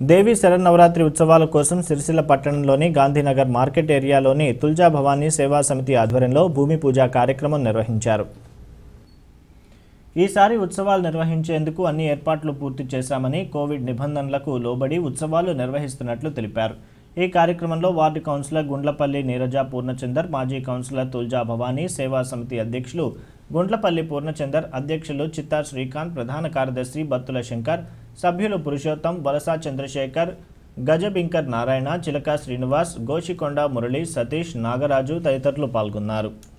దేవి శరన్నవరాత్రి ఉత్సవాల కోసం సిరిసిల్ల పట్టణంలోని గాంధీనగర్ మార్కెట్ ఏరియాలోని తుల్జా భవానీ సేవా సమితి ఆధ్వర్యంలో భూమి పూజ కార్యక్రమం నిర్వహించారు ఈసారి ఉత్సవాలు నిర్వహించేందుకు అన్ని ఏర్పాట్లు పూర్తి చేశామని కోవిడ్ నిబంధనలకు లోబడి ఉత్సవాలు నిర్వహిస్తున్నట్లు తెలిపారు ఈ కార్యక్రమంలో వార్డు కౌన్సిలర్ గుండ్లపల్లి నీరజ పూర్ణచందర్ మాజీ కౌన్సిలర్ తుల్జా భవానీ సేవా సమితి అధ్యక్షులు గుండ్లపల్లి పూర్ణచందర్ అధ్యక్షులు చిత్తా శ్రీకాంత్ ప్రధాన కార్యదర్శి బత్తుల శంకర్ సభ్యులు పురుషోత్తం వలస చంద్రశేఖర్ గజబింకర్ నారాయణ చిలక శ్రీనివాస్ గోషికొండ మురళి సతీష్ నాగరాజు తదితరులు పాల్గొన్నారు